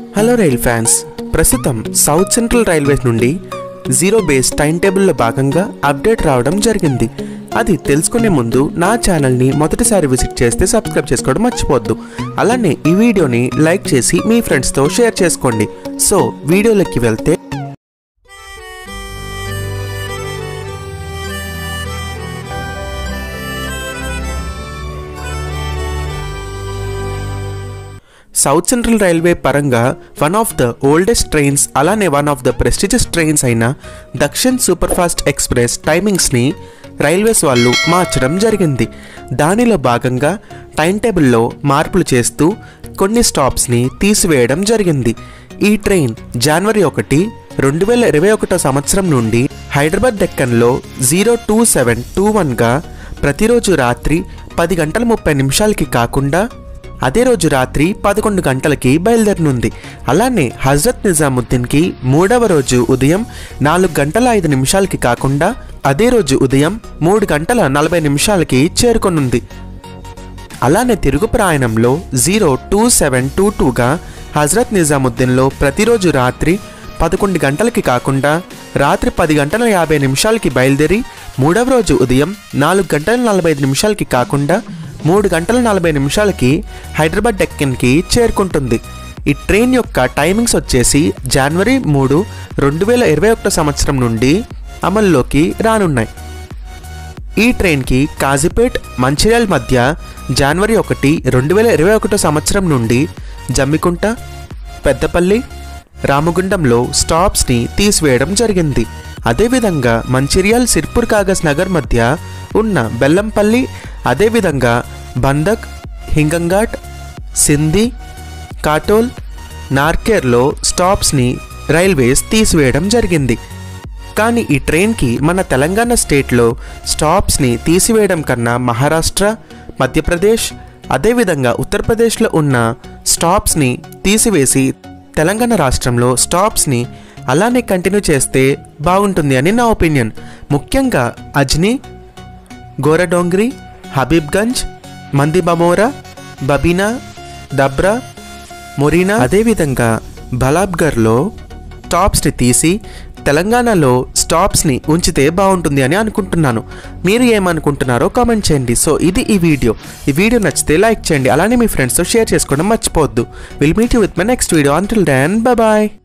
hello rail fans ప్రస్తుతం south central railways నుండి zero base time టేబుల్లో భాగంగా అప్డేట్ రావడం జరిగింది అది తెలుసుకునే ముందు నా ఛానల్ని మొదటిసారి విజిట్ చేస్తే సబ్స్క్రైబ్ చేసుకోవడం మర్చిపోవద్దు అలానే ఈ వీడియోని లైక్ చేసి మీ ఫ్రెండ్స్తో షేర్ చేసుకోండి సో వీడియోలోకి వెళ్తే సౌత్ సెంట్రల్ రైల్వే పరంగా one of the oldest trains అలానే one of the prestigious trains అయిన దక్షిణ్ సూపర్ఫాస్ట్ ఎక్స్ప్రెస్ టైమింగ్స్ని రైల్వేస్ వాళ్ళు మార్చడం జరిగింది దానిలో భాగంగా టైం టేబుల్లో మార్పులు చేస్తూ కొన్ని స్టాప్స్ని తీసివేయడం జరిగింది ఈ ట్రైన్ జనవరి ఒకటి రెండు వేల ఇరవై ఒకటో సంవత్సరం నుండి Hyderabad డెక్కన్లో zero two seven two వన్గా ప్రతిరోజు రాత్రి పది గంటల ముప్పై నిమిషాలకి కాకుండా అదే రోజు రాత్రి పదకొండు గంటలకి బయలుదేరనుంది అలానే హజరత్ నిజాముద్దీన్కి మూడవ రోజు ఉదయం నాలుగు గంటల ఐదు నిమిషాలకి కాకుండా అదే రోజు ఉదయం మూడు గంటల నలభై నిమిషాలకి చేరుకొనుంది అలానే తిరుగు ప్రయాణంలో జీరో టూ సెవెన్ టూ టూగా హజరత్ నిజాముద్దీన్లో ప్రతిరోజు రాత్రి పదకొండు గంటలకి కాకుండా రాత్రి పది గంటల యాభై నిమిషాలకి బయలుదేరి మూడవ రోజు ఉదయం నాలుగు గంటల నలభై ఐదు నిమిషాలకి కాకుండా మూడు గంటల నలభై నిమిషాలకి హైదరాబాద్ డెక్కన్కి చేరుకుంటుంది ఈ ట్రైన్ యొక్క టైమింగ్స్ వచ్చేసి జనవరి మూడు రెండు వేల ఇరవై ఒకటో సంవత్సరం నుండి అమల్లోకి రానున్నాయి ఈ ట్రైన్కి కాజీపేట్ మంచిర్యాల మధ్య జనవరి ఒకటి రెండు వేల ఇరవై ఒకటో సంవత్సరం నుండి జమ్మికుంట పెద్దపల్లి రామగుండంలో స్టాప్స్ని తీసివేయడం జరిగింది అదేవిధంగా మంచిర్యాల్ సిర్పూర్ కాగజ్ నగర్ మధ్య ఉన్న బెల్లంపల్లి అదేవిధంగా బందక్ హింగంఘాట్ సింధి కాటోల్ నార్కేర్లో స్టాప్స్ని రైల్వేస్ తీసివేయడం జరిగింది కానీ ఈ ట్రైన్కి మన తెలంగాణ స్టేట్లో స్టాప్స్ని తీసివేయడం కన్నా మహారాష్ట్ర మధ్యప్రదేశ్ అదేవిధంగా ఉత్తరప్రదేశ్లో ఉన్న స్టాప్స్ని తీసివేసి తెలంగాణ రాష్ట్రంలో స్టాప్స్ని అలానే కంటిన్యూ చేస్తే బాగుంటుంది అని నా ఒపీనియన్ ముఖ్యంగా అజ్ని గోరడోంగ్రి హబీబ్గంజ్ మందిబమోరా బబీనా దబ్రా మొరీనా అదేవిధంగా బలాబ్గర్లో స్టాప్స్ని తీసి తెలంగాణలో స్టాప్స్ని ఉంచితే బాగుంటుంది అని అనుకుంటున్నాను మీరు ఏమనుకుంటున్నారో కామెంట్ చేయండి సో ఇది ఈ వీడియో ఈ వీడియో నచ్చితే లైక్ చేయండి అలానే మీ ఫ్రెండ్స్తో షేర్ చేసుకోవడం మర్చిపోవద్దు will meet you with my next video until then bye